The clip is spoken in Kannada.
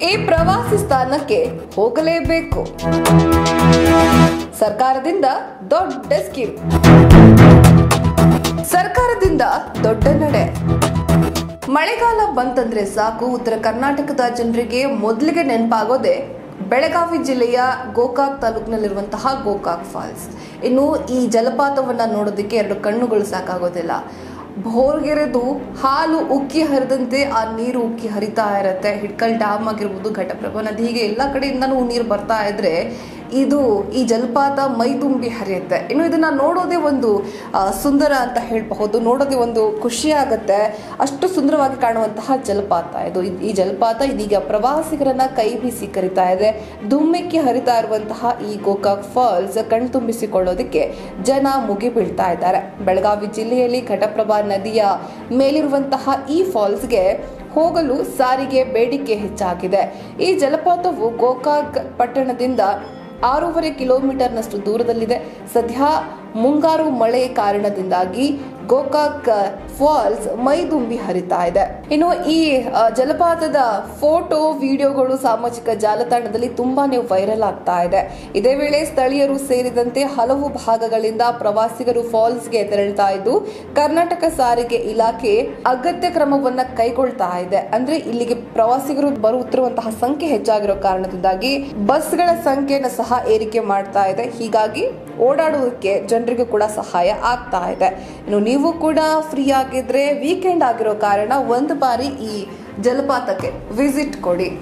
ಈ ಪ್ರವಾಸಿ ಸ್ಥಾನಕ್ಕೆ ಹೋಗಲೇಬೇಕು ಸರ್ಕಾರದಿಂದ ದೊಡ್ಡ ಸ್ಕೀಮ್ ಸರ್ಕಾರದಿಂದ ದೊಡ್ಡ ನಡೆ ಮಳೆಗಾಲ ಬಂತಂದ್ರೆ ಸಾಕು ಉತ್ತರ ಕರ್ನಾಟಕದ ಜನರಿಗೆ ಮೊದಲಿಗೆ ನೆನಪಾಗೋದೆ ಬೆಳಗಾವಿ ಜಿಲ್ಲೆಯ ಗೋಕಾಕ್ ತಾಲೂಕಿನಲ್ಲಿರುವಂತಹ ಗೋಕಾಕ್ ಫಾಲ್ಸ್ ಇನ್ನು ಈ ಜಲಪಾತವನ್ನ ನೋಡೋದಕ್ಕೆ ಎರಡು ಕಣ್ಣುಗಳು ಸಾಕಾಗೋದಿಲ್ಲ ಭೋರ್ಗೆರೆದು ಹಾಲು ಉಕ್ಕಿ ಹರಿದಂತೆ ಆ ನೀರು ಉಕ್ಕಿ ಹರಿತಾ ಇರತ್ತೆ ಹಿಡ್ಕಲ್ ಡ್ಯಾಮ್ ಆಗಿರ್ಬೋದು ಘಟಪ್ರಭಾ ನದಿ ಹೀಗೆ ಎಲ್ಲ ಕಡೆಯಿಂದನೂ ನೀರು ಬರ್ತಾ ಇದ್ರೆ ಇದು ಈ ಜಲಪಾತ ಮೈ ತುಂಬಿ ಹರಿಯುತ್ತೆ ಇನ್ನು ಇದನ್ನ ನೋಡೋದೇ ಒಂದು ಆ, ಸುಂದರ ಅಂತ ಹೇಳಬಹುದು ನೋಡೋದೇ ಒಂದು ಖುಷಿ ಆಗುತ್ತೆ ಅಷ್ಟು ಸುಂದರವಾಗಿ ಕಾಣುವಂತಹ ಜಲಪಾತ ಇದು ಇದ್- ಈ ಜಲಪಾತ ಇದೀಗ ಪ್ರವಾಸಿಗರನ್ನ ಕೈ ಬೀಸಿ ಕರಿತಾ ಇದೆ ಧುಮ್ಮಿಕ್ಕಿ ಹರಿತಾ ಇರುವಂತಹ ಈ ಗೋಕಾಕ್ ಫಾಲ್ಸ್ ಕಣ್ತುಂಬಿಸಿಕೊಳ್ಳೋದಕ್ಕೆ ಜನ ಮುಗಿ ಬೀಳ್ತಾ ಇದ್ದಾರೆ ಬೆಳಗಾವಿ ಜಿಲ್ಲೆಯಲ್ಲಿ ಘಟಪ್ರಭಾ ನದಿಯ ಮೇಲಿರುವಂತಹ ಈ ಫಾಲ್ಸ್ಗೆ ಹೋಗಲು ಸಾರಿಗೆ ಬೇಡಿಕೆ ಹೆಚ್ಚಾಗಿದೆ ಈ ಜಲಪಾತವು ಗೋಕಾಕ್ ಪಟ್ಟಣದಿಂದ ಆರೂವರೆ ಕಿಲೋಮೀಟರ್ನಷ್ಟು ದೂರದಲ್ಲಿದೆ ಸದ್ಯ ಮುಂಗಾರು ಮಳೆ ಕಾರಣದಿಂದಾಗಿ ಗೋಕಾಕ್ ಫಾಲ್ಸ್ ಮೈದುಂಬಿ ಹರಿತಾ ಇದೆ ಇನ್ನು ಈ ಆ, ಜಲಪಾತದ ಫೋಟೋ ವಿಡಿಯೋಗಳು ಸಾಮಾಜಿಕ ಜಾಲತಾಣದಲ್ಲಿ ತುಂಬಾನೇ ವೈರಲ್ ಆಗ್ತಾ ಇದೆ ಇದೇ ವೇಳೆ ಸ್ಥಳೀಯರು ಸೇರಿದಂತೆ ಹಲವು ಭಾಗಗಳಿಂದ ಪ್ರವಾಸಿಗರು ಫಾಲ್ಸ್ಗೆ ತೆರಳ್ತಾ ಇದ್ದು ಕರ್ನಾಟಕ ಸಾರಿಗೆ ಇಲಾಖೆ ಅಗತ್ಯ ಕ್ರಮವನ್ನ ಕೈಗೊಳ್ತಾ ಇದೆ ಅಂದ್ರೆ ಇಲ್ಲಿಗೆ ಪ್ರವಾಸಿಗರು ಬರುತ್ತಿರುವಂತಹ ಸಂಖ್ಯೆ ಹೆಚ್ಚಾಗಿರೋ ಕಾರಣದಿಂದಾಗಿ ಬಸ್ಗಳ ಸಂಖ್ಯೆಯನ್ನು ಸಹ ಏರಿಕೆ ಮಾಡ್ತಾ ಇದೆ ಹೀಗಾಗಿ ಓಡಾಡುವುದಕ್ಕೆ ಜನರಿಗೂ ಕೂಡ ಸಹಾಯ ಆಗ್ತಾ ಇದೆ ಇನ್ನು ನೀವು ಕೂಡ ಫ್ರೀ ಆಗಿದ್ರೆ ವೀಕೆಂಡ್ ಆಗಿರೋ ಕಾರಣ ಒಂದು ಬಾರಿ ಈ ಜಲಪಾತಕ್ಕೆ ವಿಸಿಟ್ ಕೊಡಿ